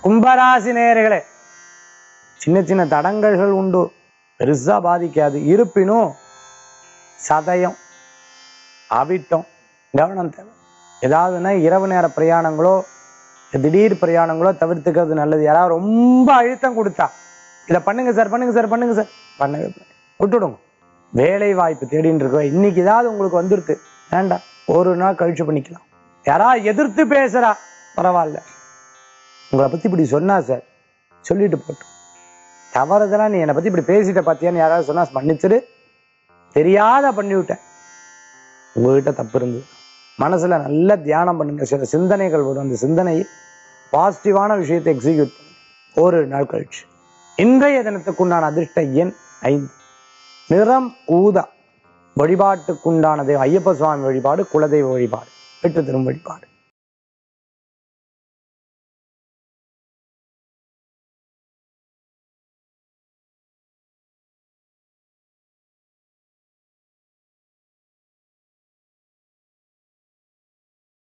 கும்பராசி நேயர்களே சின்ன சின்ன தடங்கல்கள் உண்டு பெருசா பாதிக்காது இருப்பினும் சதயம் அவிட்டம் கவனம் தேவை ஏதாவதுன்னா இரவு நேர பிரயாணங்களோ திடீர் பிரயாணங்களோ தவிர்த்துக்கிறது நல்லது யாராவது ரொம்ப அழுத்தம் கொடுத்தா இதை பண்ணுங்க சார் பண்ணுங்க சார் பண்ணுங்க சார் பண்ணுங்க விட்டுடுங்க வேலை வாய்ப்பு தேடின்னு இருக்கோம் இன்னைக்கு ஏதாவது உங்களுக்கு வந்துருக்கு வேண்டாம் ஒரு நாள் கழிச்சு பண்ணிக்கலாம் யாராவது எதிர்த்து பேசுறா பரவாயில்ல உங்களை பத்தி இப்படி சொன்னா சார் சொல்லிட்டு போட்டோம் தவறுதெல்லாம் நீ என்னை பத்தி இப்படி பேசிட்ட பாத்தியான்னு யாராவது சொன்னா மன்னிச்சிரு தெரியாத பண்ணிவிட்டேன் உங்ககிட்ட தப்பு இருந்தது மனசுல நல்ல தியானம் பண்ணுங்க சில சிந்தனைகள் வரும் அந்த சிந்தனையை பாசிட்டிவான விஷயத்தை எக்ஸிக்யூட் பண்ணுங்க ஒரு நாள் கழிச்சு இன்றைய தினத்துக்குண்டான அதிர்ஷ்ட எண் ஐந்து நிறம் ஊதா வழிபாட்டுக்குண்டானது ஐயப்ப சுவாமி வழிபாடு குலதெய்வ வழிபாடு வெற்றி தரும் வழிபாடு